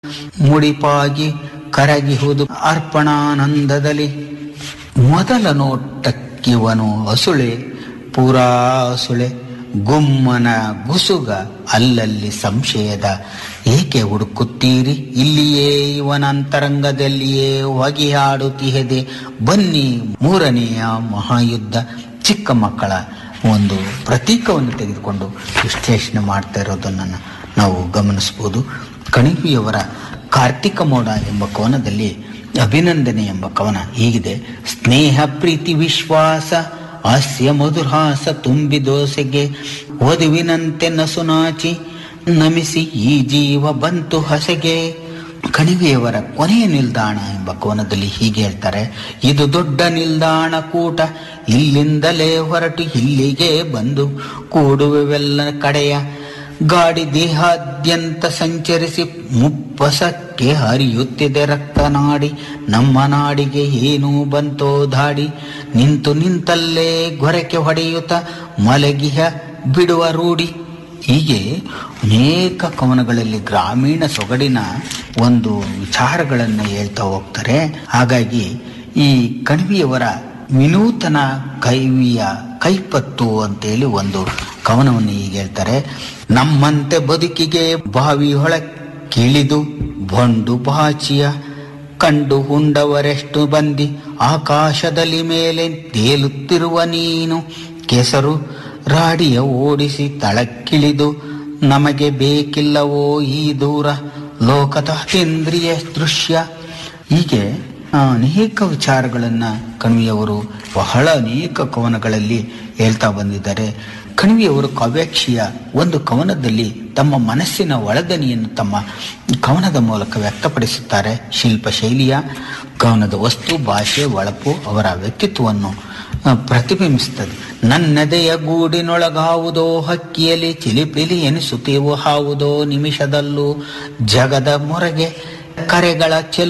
ಮುಡಿಪಾಗಿ ಕರಗಿಹುದು ಅರ್ಪಣಾನಂದದಲ್ಲಿ ಮೊದಲ ನೋಟಕ್ಕಿವನು ಅಸುಳೆ ಪೂರಾ ಅಸುಳೆ ಗುಮ್ಮನ ಗುಸುಗ ಅಲ್ಲಲ್ಲಿ ಸಂಶಯದ ಏಕೆ ಹುಡುಕುತ್ತೀರಿ ಇಲ್ಲಿಯೇ ಇವನ ಅಂತರಂಗದಲ್ಲಿಯೇ ಹೊಗೆಯಾಡುತ್ತಿಹೆದೆ ಬನ್ನಿ ಮೂರನೆಯ ಮಹಾಯುದ್ಧ ಚಿಕ್ಕ ಮಕ್ಕಳ ಒಂದು ಪ್ರತೀಕವನ್ನು ತೆಗೆದುಕೊಂಡು ವಿಶ್ಲೇಷಣೆ ಮಾಡ್ತಾ ಇರೋದನ್ನು ನಾವು ಗಮನಿಸ್ಬೋದು ಕಣಿವಿಯವರ ಕಾರ್ತಿಕ ಮೋಡ ಎಂಬ ಕವನದಲ್ಲಿ ಅಭಿನಂದನೆ ಎಂಬ ಕವನ ಹೀಗಿದೆ ಸ್ನೇಹ ಪ್ರೀತಿ ವಿಶ್ವಾಸ ಹಾಸ್ಯ ಮಧುರಹಾಸ ತುಂಬಿ ದೋಸೆಗೆ ವಧುವಿನಂತೆ ನಸುನಾಚಿ ನಮಿಸಿ ಈ ಜೀವ ಬಂತು ಹಸೆಗೆ ಕಣಿವೆಯವರ ಕೊನೆಯ ನಿಲ್ದಾಣ ಎಂಬ ಕೋನದಲ್ಲಿ ಹೀಗೆ ಹೇಳ್ತಾರೆ ಇದು ದೊಡ್ಡ ನಿಲ್ದಾಣ ಕೂಟ ಇಲ್ಲಿಂದಲೇ ಹೊರಟು ಇಲ್ಲಿಗೆ ಬಂದು ಕೂಡುವೆವೆಲ್ಲ ಕಡೆಯ ಗಾಡಿ ದೇಹಾದ್ಯಂತ ಸಂಚರಿಸಿ ಮುಪ್ಪಸಕ್ಕೆ ಹರಿಯುತ್ತಿದೆ ರಕ್ತನಾಡಿ ನಮ್ಮ ನಾಡಿಗೆ ಏನೂ ಬಂತೋ ಧಾಡಿ ನಿಂತು ನಿಂತಲ್ಲೇ ಗೊರಕೆ ಹೊಡೆಯುತ್ತ ಮಲಗಿಹ ಬಿಡುವ ರೂಢಿ ಹೀಗೆ ಅನೇಕ ಕವನಗಳಲ್ಲಿ ಗ್ರಾಮೀಣ ಸೊಗಡಿನ ಒಂದು ವಿಚಾರಗಳನ್ನು ಹೇಳ್ತಾ ಹೋಗ್ತಾರೆ ಹಾಗಾಗಿ ಈ ಕಣಿವೆಯವರ ವಿನೂತನ ಕೈವಿಯ ಕೈಪತ್ತು ಅಂತೇಳಿ ಒಂದು ಕವನವನ್ನು ಹೀಗೆ ಹೇಳ್ತಾರೆ ನಮ್ಮಂತೆ ಬದುಕಿಗೆ ಬಾವಿ ಹೊಳಕ್ಕಿಳಿದು ಬಂಡು ಬಾಚಿಯ ಕಂಡು ಹುಂಡವರೆಷ್ಟು ಬಂದಿ ಆಕಾಶದಲ್ಲಿ ಮೇಲೆ ತೇಲುತ್ತಿರುವ ನೀನು ಕೆಸರು ರಾಡಿಯ ಓಡಿಸಿ ತಳಕ್ಕಿಳಿದು ನಮಗೆ ಬೇಕಿಲ್ಲವೋ ಈ ದೂರ ಲೋಕದ ಅತೀಂದ್ರಿಯ ದೃಶ್ಯ ಹೀಗೆ ಅನೇಕ ವಿಚಾರಗಳನ್ನು ಕಣಿವೆಯವರು ಬಹಳ ಅನೇಕ ಕವನಗಳಲ್ಲಿ ಹೇಳ್ತಾ ಬಂದಿದ್ದಾರೆ ಕಣಿವೆಯವರು ಕಾವ್ಯಾಕ್ಷಿಯ ಒಂದು ಕವನದಲ್ಲಿ ತಮ್ಮ ಮನಸ್ಸಿನ ಒಳದನಿಯನ್ನು ತಮ್ಮ ಕವನದ ಮೂಲಕ ವ್ಯಕ್ತಪಡಿಸುತ್ತಾರೆ ಶಿಲ್ಪ ಶೈಲಿಯ ಕವನದ ವಸ್ತು ಭಾಷೆ ಒಳಪು ಅವರ ವ್ಯಕ್ತಿತ್ವವನ್ನು ಪ್ರತಿಬಿಂಬಿಸುತ್ತದೆ ನನ್ನದೆಯ ಗೂಡಿನೊಳಗಾವುದೋ ಹಕ್ಕಿಯಲ್ಲಿ ಚಿಲಿಪಿಲಿ ಎನಿಸುತ್ತೇವೋ ಹಾವುದೋ ನಿಮಿಷದಲ್ಲೂ ಜಗದ ಮೊರಗೆ ಕರೆಗಳ ಚೆಲು